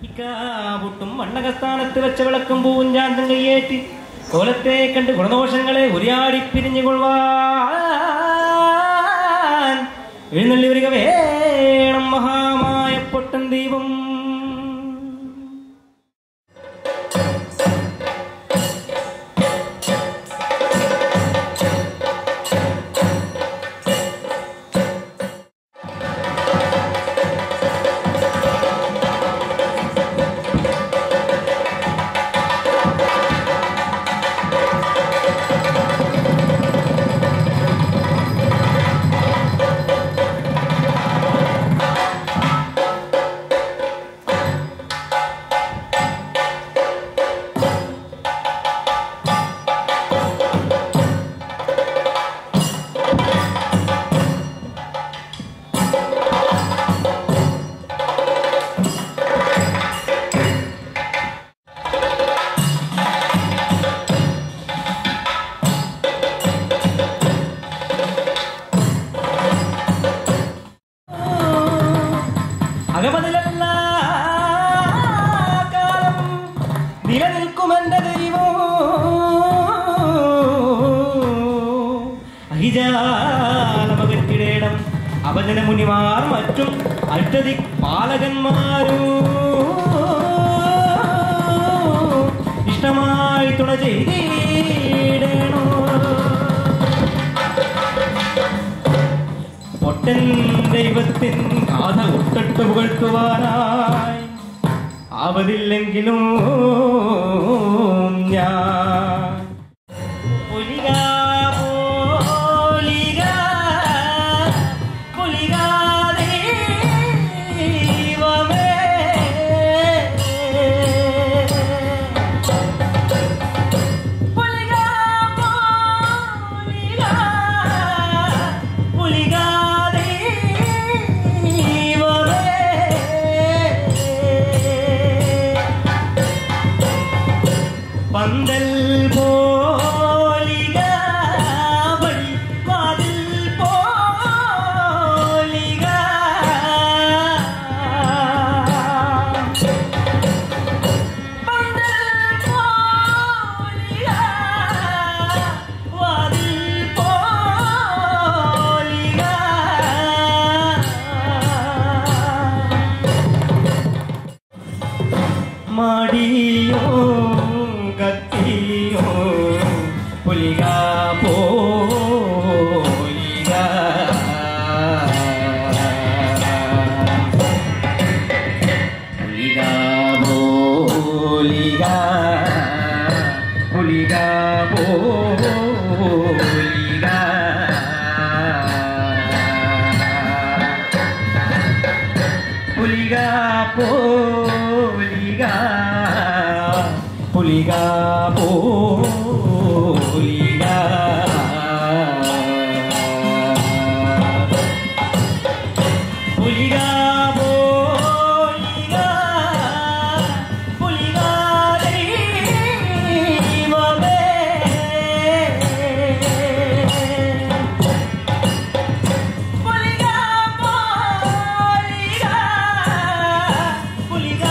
ഇക്കാവുട്ടും മണ്ണകസ്ഥാനത്ത് വെച്ച വിളക്കും പൂവും ചാന്തം കയ്യേറ്റി കോലത്തെ കണ്ട് ഗുണദോഷങ്ങളെ ഉരിയാടി പിരിഞ്ഞു കൊള്ളുവാൻ എഴുന്നള്ളി വരിക വേണം മഹാമായ പൊട്ടൻ ദൈവം അകമതിലല്ല കാലം നിലനിൽക്കുമെന്റെ ദൈവം അഹിജാലമകറ്റിടേണം അവജന മുനിമാർ മറ്റും അഷ്ടതി പാലകന്മാരും ഇഷ്ടമായി തുണ ചെയ്തിടണോ പൊട്ടൻ ദൈവത്തിൻ കാഥ ഒട്ടട്ട് പുകഴ്ത്തുവാനായി ആവതില്ലെങ്കിലും ഞാൻ പുലിക പോലിക, പുലിക ദൈവമേ. പുലിക പോലിക, പുലിക ദൈവമേ. പന്തൽ പോലിക വഴി വാതിൽ പോലിക പന്തൽ പോലിക വാതിൽ പോലിക മാടിയോ കത്തിയോ പുലിക പോലിക പുലിക പോലിക പുലിക പോലിക പുലിക പോലിക പുലിക പോലിക പുലിക പോലിക പുലിക ദൈവമേ പുലിക പോലിക പുലിക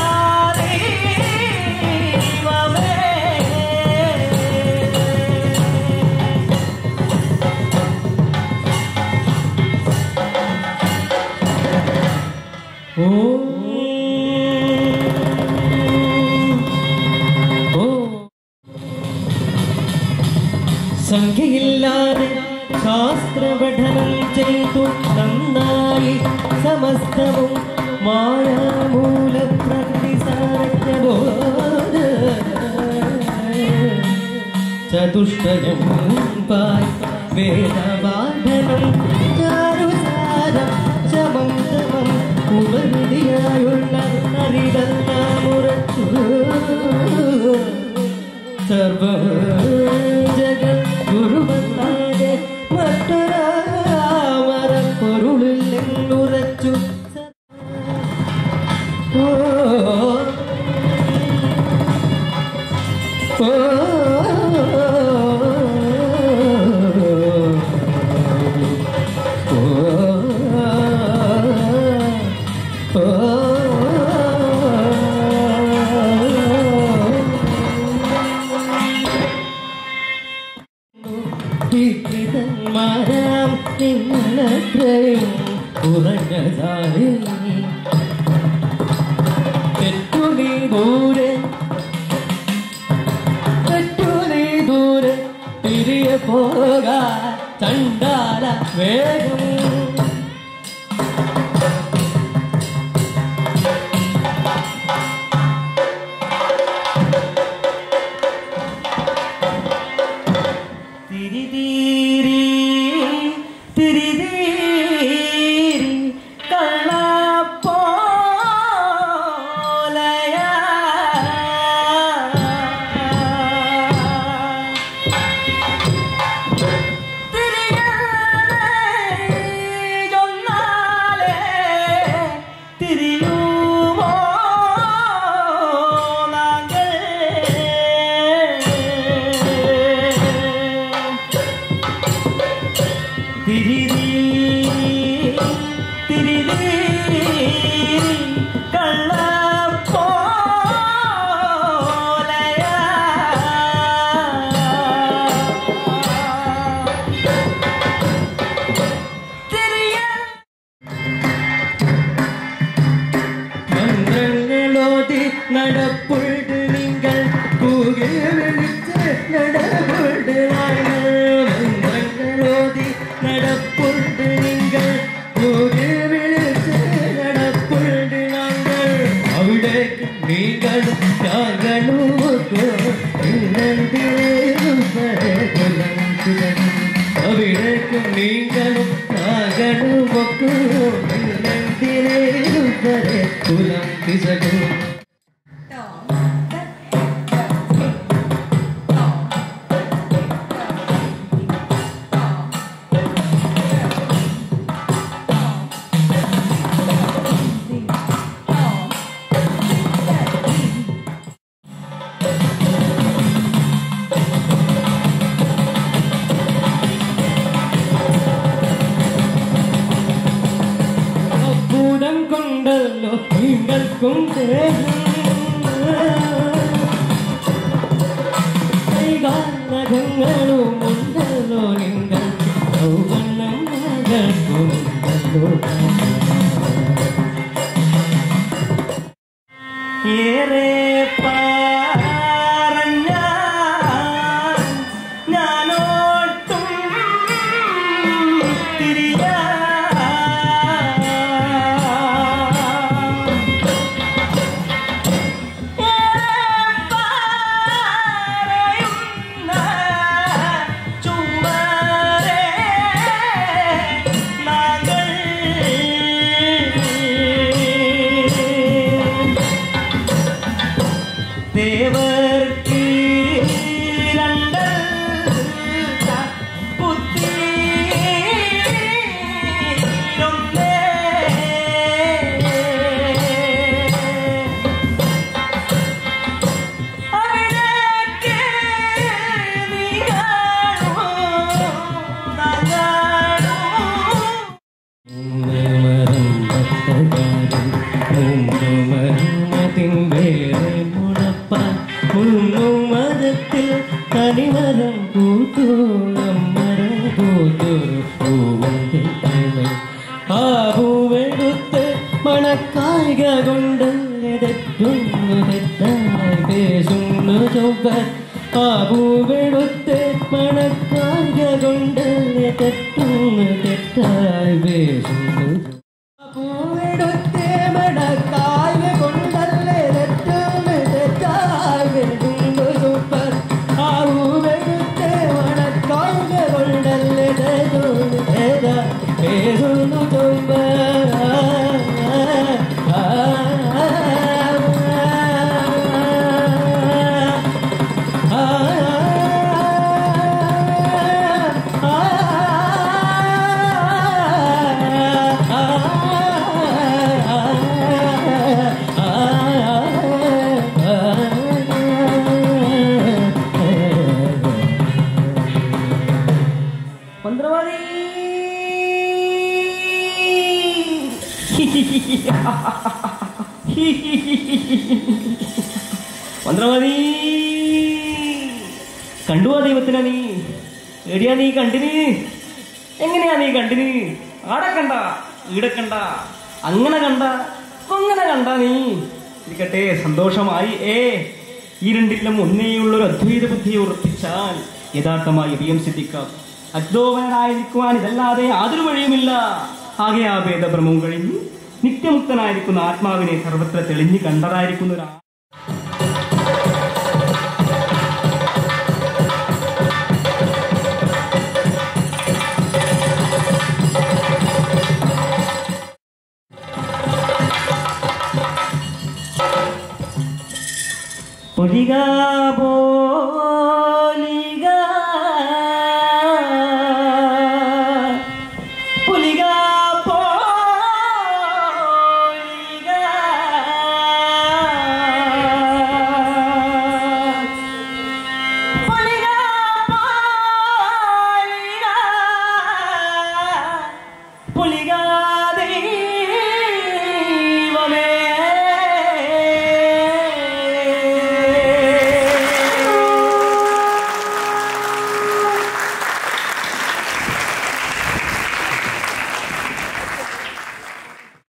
ദൈവമേ ഓ ഓ സംഖ്യയില്ലാതെ ശാസ്ത്രപഠനം ചെയ്തു നന്നായി സമസ്തവും മായാമൂല പ്രകൃതി സാരജ്ഞബോധ ചതുഷ്ടയം പായ് വേദപാഠനം ചാരുസാരം ചമം തമം ഉപനിധിയായുള്ള അറിവെല്ലാം ഉറച്ചു സർവ ജഗത് ഗുരുവല്ലാതെ മറ്റൊരാമര പൊരുളില്ലെന്നുറച്ചു ഓ ഓ പൂരെ തെറ്റുനീ ദൂരെ തിരികെ പോകാ ചണ്ടാല വേഗം തിരിതീരി തിരിതീരി കള്ളപ്പോലയാ തിരിയാനേ തിരിയുമോ നാങ്ങൾ തിരിതി തിരിതി കള്ളപ്പോലയാ തിരിയാൻ മന്ത്രങ്ങളോതി നടപ്പുണ്ട് നിങ്ങൾ കൂകി വിളിച്ച് നടപ്പുണ്ട് ഞങ്ങൾ മന്ത്രങ്ങളോതി നടപ്പുണ്ട് നിങ്ങൾ കൂകി വിളിച്ച് നടപ്പുണ്ട് ഞങ്ങൾ അവിടേക്ക് നിങ്ങൾ ഞങ്ങളുമൊക്കെ അവിടേക്ക് നീങ്ങളും നാഗണുമൊക്കെ കുലം പിസകും അത്ഭുതം കൊണ്ടല്ലോ നിങ്ങൾക്കും കൈകാലകങ്ങളും ഉണ്ടല്ലോ നിങ്ങൾക്ക് യൗവനം മകൾക്കും ഉണ്ടല്ലോ ഏറെ പറഞ്ഞ ഞാനോട്ടും തിരിയാ ചുമരേ നാങ്ങൾ ദേവർക്ക് രണ്ട് പുത്തിരൊന്നേ. അവിടേക്ക് നീ കാണൂ, നാം കാണൂ. മരത്തിൽ കണിമരം കൂട്ടു മരം കൂട്ടൊരു പൂവന്റെ ആ പൂവെടുത്ത് മണക്കായിക കൊണ്ട് തെറ്റുന്നു തെറ്റായി പേശുന്നു ചൊവ്വർ ആ പൂവെടുത്ത് മണക്കായിക കൊണ്ട് തെറ്റുന്നു തെറ്റായി പേശുന്നു പൂവെടുത്ത് മണക്കായിക കൊണ്ടല്ലേ തെറ്റുന്നു തെറ്റായി പേശുന്നു ചൊവ്വർ ആ പൂവെടുത്ത് മണക്കായിക കൊണ്ടല്ലേ തെറ്റുന്നു തെറ്റായി പേശുന്നു ചൊവ്വർ മന്ത്രവാദി മന്ത്രവാദി കണ്ടുവാ ദൈവത്തിനെ നീ എടിയാ നീ കണ്ടിന് എങ്ങനെയാ നീ കണ്ടിന് ആടെ കണ്ട ഈടെ കണ്ട അങ്ങനെ കണ്ട അങ്ങനെ കണ്ട നീ ഇരിക്കട്ടെ സന്തോഷമായി ഏ ഈ രണ്ടിലും ഒന്നേയുള്ള ഒരു അദ്വൈത ബുദ്ധിയെ ഉറപ്പിച്ചാൽ യഥാർത്ഥമായി അഭിയം സിദ്ധിക്കാം അജ്ഞോപനായിരിക്കുവാൻ ഇതല്ലാതെ യാതൊരു വഴിയുമില്ല ആകെ ആ ഭേദഭ്രമവും കഴിഞ്ഞു നിത്യമുക്തനായിരിക്കുന്ന ആത്മാവിനെ സർവത്ര തെളിഞ്ഞു കണ്ടതായിരിക്കുന്ന ഒരു ആ- പൊഴികാ പോ